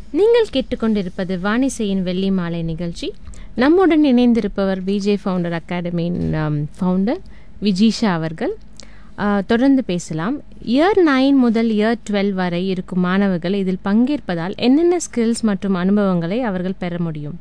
நீங்கள் கேட்டுக்கொண்டிருப்பது வாணிசையின் வெள்ளி மாலை நிகழ்ச்சி நம்முடன் இணைந்திருப்பவர் பிஜே ஃபவுண்டர் அகாடமியின் ஃபவுண்டர் விஜீஷா அவர்கள் ஆஹ், தொடர்ந்து பேசலாம் இயர் நைன் முதல் இயர் டுவெல் வரை இருக்கும் மாணவர்கள் இதில் பங்கேற்பதால் என்னென்ன ஸ்கில்ஸ் மற்றும் அனுபவங்களை அவர்கள் பெற முடியும்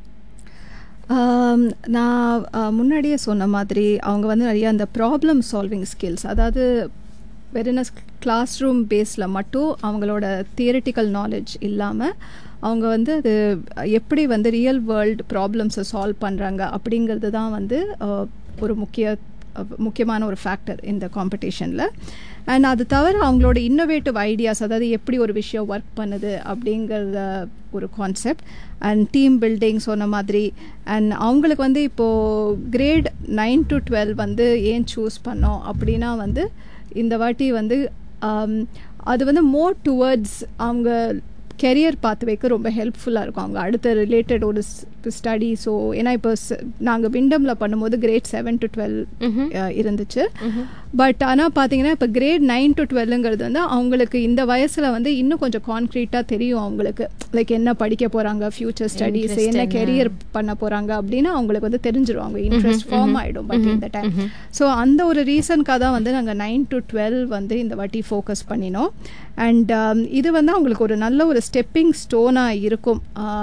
ஆம், நான் ஆ, முன்னாடியே சொன்ன மாதிரி அவங்க வந்து நிறைய அந்த ப்ராப்ளம் சால்விங் ஸ்கில்ஸ் அதாவது வெறும் கிளாஸ் ரூம் பேஸில் மட்டும் அவங்களோட தியரிட்டிக்கல் நாலேஜ் இல்லாமல் அவங்க வந்து அது எப்படி வந்து ரியல் வேர்ல்டு ப்ராப்ளம்ஸை சால்வ் பண்ணுறாங்க அப்படிங்கிறது தான் வந்து ஆ, ஒரு முக்கிய முக்கியமான ஒரு ஃபேக்டர் இந்த காம்படிஷனில் அண்ட் அது தவிர அவங்களோட இன்னோவேட்டிவ் ஐடியாஸ் அதாவது எப்படி ஒரு விஷயம் ஒர்க் பண்ணுது அப்படிங்கிறத ஒரு கான்செப்ட் அண்ட் டீம் பில்டிங் சொன்ன மாதிரி அண்ட் அவங்களுக்கு வந்து இப்போது கிரேட் நைன் டு டுவெல் வந்து ஏன் சூஸ் பண்ணோம் அப்படின்னா வந்து இந்த வாட்டி வந்து ஆம், அது வந்து மோர் டுவர்ட்ஸ் அவங்க கெரியர் பாத்வேக்கு ரொம்ப ஹெல்ப்ஃபுல்லாக இருக்கும் அவங்க அடுத்த ரிலேட்டட் ஒரு ஸ்டடி ஸோ ஏன்னா இப்போ நாங்கள் விண்டமில் பண்ணும்போது கிரேட் செவன் டு டுவெல் இருந்துச்சு பட் ஆனால் பார்த்தீங்கன்னா இப்போ கிரேட் நைன் டு டுவெல்லுங்கிறது வந்து அவங்களுக்கு இந்த வயசில் வந்து இன்னும் கொஞ்சம் கான்க்ரீட்டாக தெரியும் அவங்களுக்கு லைக் என்ன படிக்க போகிறாங்க ஃப்யூச்சர் ஸ்டடீஸ் Interest என்ன என்ன? கெரியர் பண்ண போகிறாங்க அப்படின்னு அவங்களுக்கு வந்து தெரிஞ்சிரும் அவங்க இன்ட்ரெஸ்ட் ஃபார்ம் ஆகிடும் பட் இந்த டைம் ஸோ அந்த ஒரு ரீசனுக்காக தான் வந்து நாங்கள் நைன் டு டுவெல் வந்து இந்த வாட்டி ஃபோக்கஸ் பண்ணினோம் அண்ட் இது வந்து அவங்களுக்கு ஒரு நல்ல ஒரு ஸ்டெப்பிங் ஸ்டோனாக இருக்கும்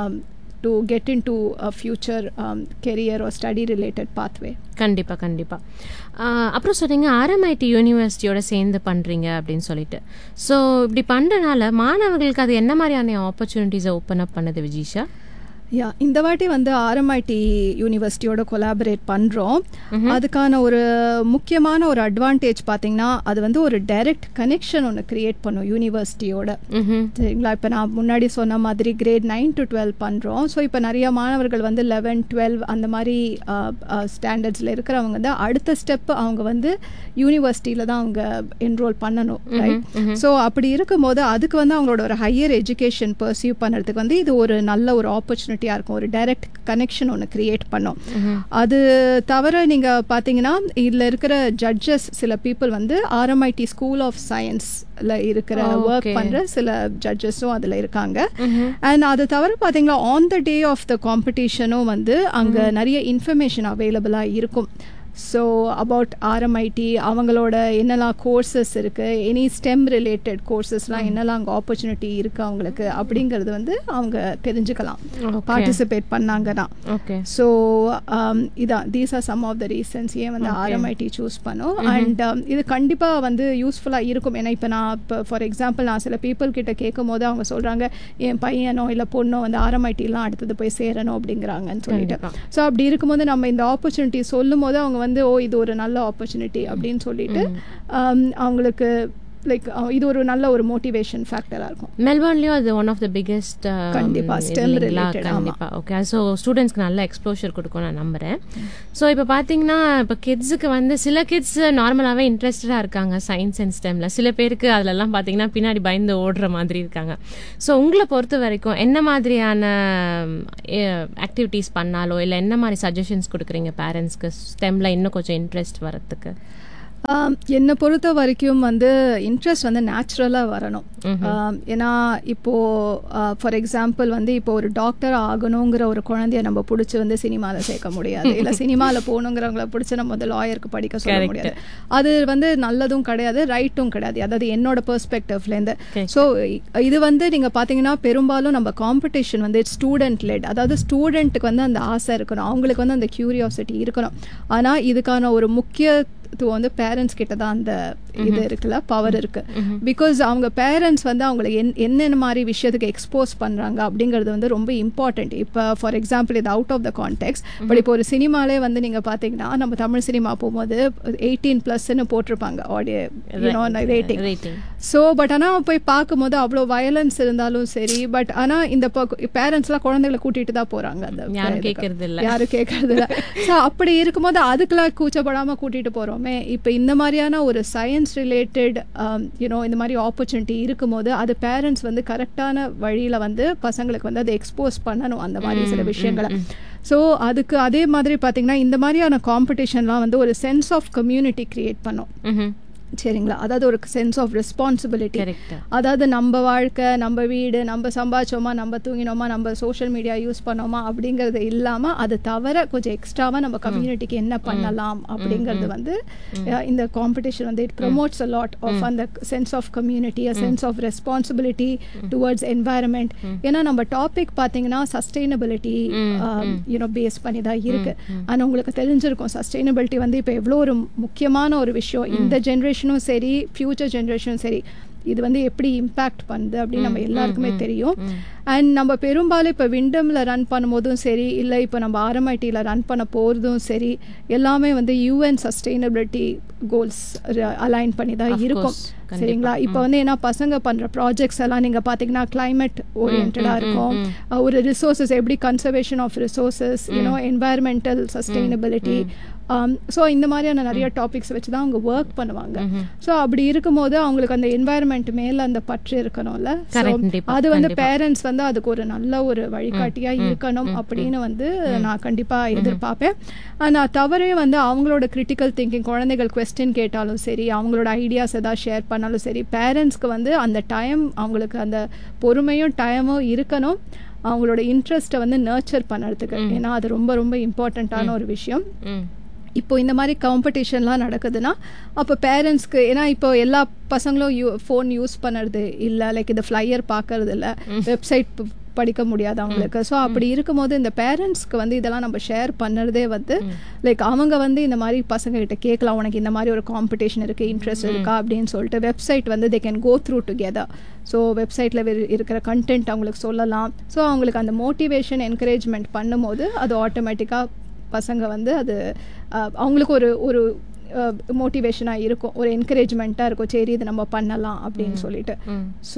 to get into future career ஒரு ஸ்டடி ரிலேட்டட் பாத்வே கண்டிப்பாக கண்டிப்பாக அப்புறம் சொன்னீங்க ஆர்எம்ஐடி யூனிவர்சிட்டியோட சேர்ந்து பண்ணுறீங்க அப்படின்னு சொல்லிட்டு ஸோ இப்படி பண்ணுறனால மாணவர்களுக்கு அது என்ன மாதிரியான ஆப்பர்ச்சுனிட்டிஸை ஓப்பன் அப் பண்ணுது விஜீஷா யா இந்த வாட்டி வந்து ஆர்எம்ஐடி யூனிவர்சிட்டியோட கொலாபரேட் பண்ணுறோம் அதுக்கான ஒரு முக்கியமான ஒரு அட்வான்டேஜ் பார்த்தீங்கன்னா அது வந்து ஒரு டைரக்ட் கனெக்ஷன் ஒன்று கிரியேட் பண்ணும் யூனிவர்சிட்டியோட ம்ஹும். சரிங்களா இப்போ நான் முன்னாடி சொன்ன மாதிரி கிரேட் நைன் டு டுவெல் பண்ணுறோம் ஸோ இப்போ நிறைய மாணவர்கள் வந்து லெவன் டுவெல் அந்த மாதிரி ஸ்டாண்டர்ட்ஸில் இருக்கிறவங்க வந்து அடுத்த ஸ்டெப் அவங்க வந்து யூனிவர்சிட்டியில் தான் அவங்க என்ரோல் பண்ணணும் ரைட் ஸோ அப்படி இருக்கும்போது அதுக்கு வந்து அவங்களோட ஒரு ஹையர் எஜுகேஷன் பர்சீவ் பண்ணுறதுக்கு வந்து இது ஒரு நல்ல ஒரு ஆப்பர்ச்சுனிட்டியாக இருக்கும் ஒரு டைரக்ட் கனெக்ஷன் ஒன்று கிரியேட் பண்ணும் அது தவிர நீங்கள் பார்த்தீங்கன்னா இதில் இருக்கிற ஜட்ஜஸ் சில பீப்புள் வந்து ஆர்எம்ஐடி ஸ்கூல் ஆஃப் சயின்ஸில் இருக்கிற Oh, ஒர்க் okay. பண்ணுற சில ஜட்ஜஸும் அதில் இருக்காங்க அண்ட் அது தவிர பார்த்தீங்களா on the day of the காம்படிஷனும் வந்து அங்கே நிறைய இன்ஃபர்மேஷன் அவைலபிளாக இருக்கும் ஸோ அபவுட் ஆர்எம்ஐடி அவங்களோட என்னெல்லாம் கோர்சஸ் இருக்குது எனி ஸ்டெம் ரிலேட்டட் கோர்சஸ்லாம் என்னெல்லாம் அங்கே ஆப்பர்ச்சுனிட்டி இருக்குது அவங்களுக்கு அப்படிங்கிறது வந்து அவங்க தெரிஞ்சுக்கலாம் Okay. பார்ட்டிசிபேட் பண்ணாங்கன்னா ஓகே ஸோ இதான் these are some of the reasons ஏன் வந்து Okay. ஆர்எம்ஐடி சூஸ் பண்ணோம் அண்ட் இது கண்டிப்பாக வந்து யூஸ்ஃபுல்லாக இருக்கும் ஏன்னா இப்போ நான் இப்போ ஃபார் எக்ஸாம்பிள் நான் சில பீப்புள் கிட்ட கேட்கும் போது அவங்க சொல்கிறாங்க என் பையனோ இல்லை பொண்ணோ வந்து ஆர்எம்ஐடிலாம் அடுத்தது போய் சேரணும் அப்படிங்கிறாங்கன்னு சொல்லிட்டு கண்டிப்பா. ஸோ அப்படி இருக்கும்போது நம்ம இந்த ஆப்பர்ச்சுனிட்டி சொல்லும் போது அவங்க வந்து ஓ இது ஒரு நல்ல ஆப்பர்ச்சுனிட்டி அப்படின்னு சொல்லிட்டு um, அவங்களுக்கு லைக் இது ஒரு நல்ல ஒரு மோட்டிவேஷன் ஃபேக்டராக இருக்கும் மெல்பர்ன்லயும் அது ஒன் ஆஃப் த பிக்கெஸ்ட் கண்டிப்பா, STEM related, ஆமா. கண்டிப்பா ஓகே ஸோ ஸ்டூடெண்ட்ஸ்க்கு நல்ல எக்ஸ்ப்ளோஷர் கொடுக்கும் நான் நம்புறேன் ஸோ இப்போ பார்த்தீங்கன்னா இப்போ கிட்ஸுக்கு வந்து சில கிட்ஸ் நார்மலாகவே இன்ட்ரெஸ்டடாக இருக்காங்க சயின்ஸ் அண்ட் ஸ்டெம்ல சில பேருக்கு அதுலலாம் பார்த்தீங்கன்னா பின்னாடி பயந்து ஓடுற மாதிரி இருக்காங்க ஸோ உங்களை பொறுத்த வரைக்கும் என்ன மாதிரியான ஆக்டிவிட்டீஸ் பண்ணாலோ இல்லை என்ன மாதிரி சஜஷன்ஸ் கொடுக்குறீங்க பேரண்ட்ஸ்க்கு ஸ்டெம்ல இன்னும் கொஞ்சம் இன்ட்ரெஸ்ட் வரத்துக்கு ஆம், என்னை பொறுத்த வரைக்கும் வந்து இன்ட்ரெஸ்ட் வந்து நேச்சுரலாக வரணும் ஆம், ஏன்னா இப்போது ஃபார் எக்ஸாம்பிள் வந்து இப்போ ஒரு டாக்டர் ஆகணுங்கிற ஒரு குழந்தைய நம்ம பிடிச்சி வந்து சினிமாவில் சேர்க்க முடியாது இல்லை சினிமாவில் போகணுங்கிறவங்கள பிடிச்சி நம்ம வந்து லாயருக்கு படிக்க சொல்ல Correct. முடியாது அது வந்து நல்லதும் கிடையாது ரைட்டும் கிடையாது அதாவது என்னோட பெர்ஸ்பெக்டிவ்லேருந்து Correct. ஸோ இது வந்து நீங்கள் பார்த்தீங்கன்னா பெரும்பாலும் நம்ம காம்படிஷன் வந்து ஸ்டூடெண்ட் லெட் அதாவது ஸ்டூடெண்ட்டுக்கு வந்து அந்த ஆசை இருக்கணும் அவங்களுக்கு வந்து அந்த கியூரியாசிட்டி இருக்கணும் ஆனால் இதுக்கான ஒரு முக்கியத்துவம் வந்து பேரண்ட்ஸ் கிட்ட தான் அந்த இது இருக்குல்ல பவர் இருக்கு பிகாஸ் அவங்க பேரண்ட்ஸ் வந்து அவங்களுக்கு என் என்னென்ன மாதிரி விஷயத்துக்கு எக்ஸ்போஸ் பண்ணுறாங்க அப்படிங்கிறது வந்து ரொம்ப இம்பார்ட்டண்ட் இப்போ ஃபார் எக்ஸாம்பிள் இது out of the context but இப்போ ஒரு சினிமாலே வந்து நீங்கள் பார்த்தீங்கன்னா நம்ம தமிழ் சினிமா போகும்போது எயிட்டீன் ப்ளஸ்ன்னு போட்டிருப்பாங்க audio rating rating so but ஆனால் போய் பார்க்கும்போது அவ்வளோ வயலன்ஸ் இருந்தாலும் சரி பட் ஆனால் இந்த பேரண்ட்ஸ்லாம் குழந்தைகளை கூட்டிட்டு தான் போகிறாங்க அந்த யாரும் இதுக்கு. கேட்கறது இல்ல. யாரும் கேட்கறது இல்லை ஸோ அப்படி இருக்கும்போது அதுக்கெல்லாம் கூச்சப்படாமல் கூட்டிட்டு போகிறோமே இப்போ இந்த மாதிரியான ஒரு சயின்ஸ் ரிலேட்டட் யூனோ இந்த மாதிரி ஆப்பர்ச்சுனிட்டி இருக்கும்போது அது பேரண்ட்ஸ் வந்து கரெக்டான வழியில் வந்து பசங்களுக்கு வந்து அதை எக்ஸ்போஸ் பண்ணணும் அந்த மாதிரி சில விஷயங்களை ஸோ அதுக்கு அதே மாதிரி பார்த்தீங்கன்னா இந்த மாதிரியான காம்படிஷன்லாம் வந்து ஒரு சென்ஸ் ஆஃப் கம்யூனிட்டி கிரியேட் பண்ணும் சரிங்களா அதாவது ஒரு சென்ஸ் ஆஃப் ரெஸ்பான்சிபிலிட்டி கரெக்ட் அதாவது நம்ம வாழ்க்கை நம்ம வீடு நம்ம சம்பாதிச்சோமா நம்ம தூங்கினோமா நம்ம சோஷியல் மீடியா யூஸ் பண்ணோமா அப்படிங்கிறது இல்லாமல் அது தவிர கொஞ்சம் எக்ஸ்ட்ராவாக நம்ம கம்யூனிட்டிக்கு என்ன பண்ணலாம் அப்படிங்கிறது வந்து அஹ், இந்த காம்படிஷன் வந்து it promotes a lot of அந்த sense of community a sense of responsibility towards environment ஏன்னா நம்ம டாபிக் பார்த்தீங்கன்னா சஸ்டைனபிலிட்டி யூனோ பேஸ் பண்ணி தான் இருக்கு ஆனால் உங்களுக்கு தெரிஞ்சிருக்கும் சஸ்டைனபிலிட்டி வந்து இப்போ எவ்வளோ ஒரு முக்கியமான ஒரு விஷயம் இந்த ஜென்ரேஷனும் சரி ஃப்யூச்சர் ஜென்ரேஷனும் சரி இது வந்து எப்படி இம்பேக்ட் பண்ணுது அப்படின்னு நம்ம எல்லாருக்குமே தெரியும் அண்ட் நம்ம பெரும்பாலும் இப்போ விண்டமில் ரன் பண்ணும்போதும் சரி இல்லை இப்போ நம்ம ஆர்எம்ஐடியில் ரன் பண்ண போகிறதும் சரி எல்லாமே வந்து யூஎன் சஸ்டைனபிலிட்டி கோல்ஸ் அலைன் பண்ணி தான் Of இருக்கும் course, கண்டிப்பா. சரிங்களா இப்போ வந்து ஏன்னா பசங்க பண்ணுற ப்ராஜெக்ட்ஸ் எல்லாம் நீங்கள் பார்த்தீங்கன்னா climate ஓரியன்டாக இருக்கும் அஹ் ஒரு ரிசோர்ஸஸ் எப்படி conservation of resources you know environmental sustainability so இந்த மாதிரியான நிறைய டாபிக்ஸ் வச்சு தான் அவங்க ஒர்க் பண்ணுவாங்க ஸோ அப்படி இருக்கும்போது அவங்களுக்கு அந்த என்வாயர்மெண்ட் மேல அந்த பற்று இருக்கணும்ல So, கண்டிப்பா, அது வந்து கண்டிப்பா. பேரண்ட்ஸ் வந்து அதுக்கு ஒரு நல்ல ஒரு வழிகாட்டியா இருக்கணும் அப்படின்னு வந்து நான் கண்டிப்பா எதிர்பார்ப்பேன் நான் தவறே வந்து அவங்களோட கிரிட்டிக்கல் திங்கிங் குழந்தைகள் கொஸ்டின் கேட்டாலும் சரி அவங்களோட ஐடியாஸ் ஏதாவது ஷேர் பண்ணாலும் சரி பேரண்ட்ஸ்க்கு வந்து அந்த டைம் அவங்களுக்கு அந்த பொறுமையும் டைமும் இருக்கணும் அவங்களோட இன்ட்ரெஸ்ட்டை வந்து நர்ச்சர் பண்ணுறதுக்கு ஏன்னா அது ரொம்ப ரொம்ப இம்பார்ட்டண்ட்டான ஒரு விஷயம் ம் இப்போ இந்த மாதிரி காம்படிஷன்லாம் நடக்குதுன்னா அப்போ பேரண்ட்ஸ்க்கு ஏன்னா இப்போ எல்லா பசங்களும் யூ ஃபோன் யூஸ் பண்ணுறது இல்லை லைக் இந்த ஃப்ளையர் பார்க்கறது இல்லை வெப்சைட் படிக்க முடியாது அவங்களுக்கு ஸோ அப்படி இருக்கும்போது இந்த பேரண்ட்ஸ்க்கு வந்து இதெல்லாம் நம்ம ஷேர் பண்ணுறதே வந்து லைக் அவங்க வந்து இந்த மாதிரி பசங்க கிட்ட கேட்கலாம் உனக்கு இந்த மாதிரி ஒரு காம்படிஷன் இருக்குது இன்ட்ரெஸ்ட் இருக்கா அப்படின்னு சொல்லிட்டு வெப்சைட் வந்து they can go through together so வெப்சைட்டில் இருக்கிற கண்டென்ட் அவங்களுக்கு சொல்லலாம் ஸோ அவங்களுக்கு அந்த மோட்டிவேஷன் என்கரேஜ்மெண்ட் பண்ணும்போது அது ஆட்டோமேட்டிக்காக பசங்க வந்து அது அஹ், அவங்களுக்கு ஒரு ஒரு மோட்டிவேஷனாக இருக்கும் ஒரு என்கரேஜ்மெண்ட்டாக இருக்கும் சரி இது நம்ம பண்ணலாம் அப்படின்னு சொல்லிட்டு ம் ஸோ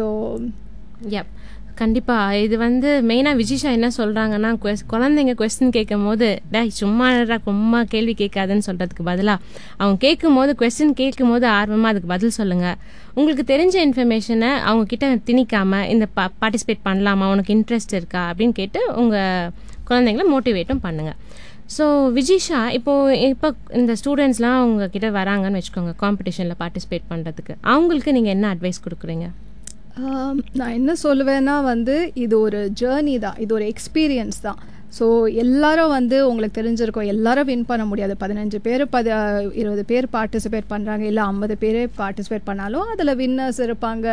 யப் கண்டிப்பாக இது வந்து மெயினாக விஜிஷா என்ன சொல்கிறாங்கன்னா குழந்தைங்க கொஸ்டின் கேட்கும் போது டேய் சும்மா இருடா, சும்மா கேள்வி கேட்காதுன்னு சொல்கிறதுக்கு பதிலாக அவங்க கேட்கும் போது கொஸ்டின் கேட்கும் போது ஆர்வமாக அதுக்கு பதில் சொல்லுங்கள் உங்களுக்கு தெரிஞ்ச இன்ஃபர்மேஷனை அவங்க கிட்ட திணிக்காம இந்த பா பார்ட்டிசிபேட் பண்ணலாமா உனக்கு இன்ட்ரெஸ்ட் இருக்கா அப்படின்னு கேட்டு உங்கள் குழந்தைங்கள மோட்டிவேட்டும் பண்ணுங்கள் ஸோ விஜிஷா இப்போ இப்போ இந்த ஸ்டூடெண்ட்ஸ்லாம் உங்ககிட்ட வராங்கன்னு வச்சுக்கோங்க காம்படிஷனில் பார்ட்டிசிபேட் பண்ணுறதுக்கு அவங்களுக்கு நீங்கள் என்ன அட்வைஸ் கொடுக்குறீங்க ஆம், நான் என்ன சொல்லுவேன்னா வந்து இது ஒரு ஜேர்னி தான் இது ஒரு எக்ஸ்பீரியன்ஸ் தான் ஸோ எல்லாரும் வந்து உங்களுக்கு தெரிஞ்சிருக்கும் எல்லாரும் வின் பண்ண முடியாது பதினஞ்சு பேர் பத இருபது பேர் பார்ட்டிசிபேட் பண்ணுறாங்க இல்லை ஐம்பது பேரே பார்ட்டிசிபேட் பண்ணாலும் அதில் வின்னர்ஸ் இருப்பாங்க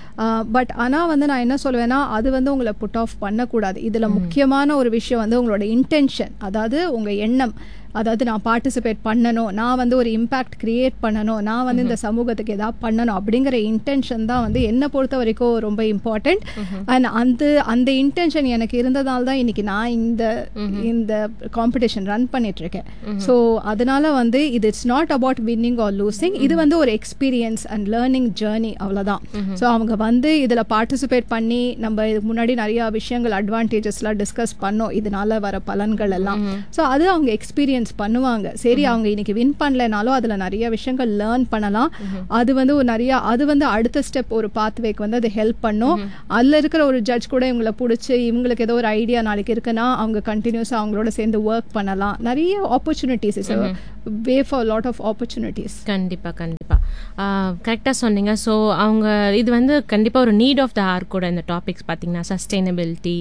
பட் ஆனால் வந்து நான் என்ன சொல்லுவேன்னா அது வந்து உங்களை புட் ஆஃப் பண்ணக்கூடாது இதில் முக்கியமான ஒரு விஷயம் வந்து உங்களோட இன்டென்ஷன் அதாவது உங்கள் எண்ணம் அதாவது நான் பார்ட்டிசிபேட் பண்ணணும் நான் வந்து ஒரு இம்பேக்ட் கிரியேட் பண்ணணும் நான் வந்து இந்த சமூகத்துக்கு ஏதாவது பண்ணணும் அப்படிங்கிற இன்டென்ஷன் தான் வந்து என்னை பொறுத்த வரைக்கும் ரொம்ப இம்பார்ட்டண்ட் அண்ட் அந்த அந்த இன்டென்ஷன் எனக்கு இருந்ததால் தான் இன்னைக்கு நான் இந்த இந்த காம்படிஷன் ரன் பண்ணிட்டு இருக்கேன் ஸோ அதனால வந்து இது it's not about winning or losing இது வந்து ஒரு எக்ஸ்பீரியன்ஸ் அண்ட் லேர்னிங் ஜேர்னி அவ்வளோதான் ஸோ அவங்க வந்து இதில் பார்ட்டிசிபேட் பண்ணி நம்ம இதுக்கு முன்னாடி நிறைய விஷயங்கள் அட்வான்டேஜஸ்லாம் டிஸ்கஸ் பண்ணோம் இதனால வர பலன்கள் எல்லாம் ஸோ அது அவங்க எக்ஸ்பீரியன்ஸ் பண்ணுவாங்க சரி அவங்க இன்னைக்கு வின் பண்ணலைனாலும் அதில் நிறைய விஷயங்கள் லேர்ன் பண்ணலாம் அது வந்து ஒரு நிறைய அது வந்து அடுத்த ஸ்டெப் ஒரு பாத்வேக்கு வந்து அது ஹெல்ப் பண்ணும் அதில் இருக்கிற ஒரு ஜட்ஜ் கூட இவங்களை பிடிச்சி இவங்களுக்கு ஏதோ ஒரு ஐடியா நாளைக்கு இருக்குன்னா அவங்க கண்டினியூஸாக அவங்களோட சேர்ந்து ஒர்க் பண்ணலாம் நிறைய opportunities is way for lot of opportunities கண்டிப்பா கண்டிப்பா கரெக்டாக சொன்னீங்க ஸோ அவங்க இது வந்து கண்டிப்பாக ஒரு நீட் ஆஃப் த ஆர் கூட இந்த டாபிக்ஸ் பார்த்தீங்கன்னா சஸ்டைனபிலிட்டி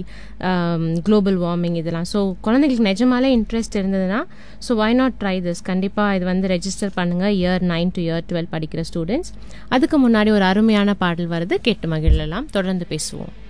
குளோபல் வார்மிங் இதெல்லாம் ஸோ குழந்தைங்களுக்கு நிஜமாலே இன்ட்ரெஸ்ட் இருந்ததுன்னா so why not try this கண்டிப்பாக இது வந்து ரெஜிஸ்டர் பண்ணுங்கள் year nine to year twelve படிக்கிற ஸ்டூடெண்ட்ஸ் அதுக்கு முன்னாடி ஒரு அருமையான பாடல் வருது கேட்டு மகிழலாம் தொடர்ந்து பேசுவோம்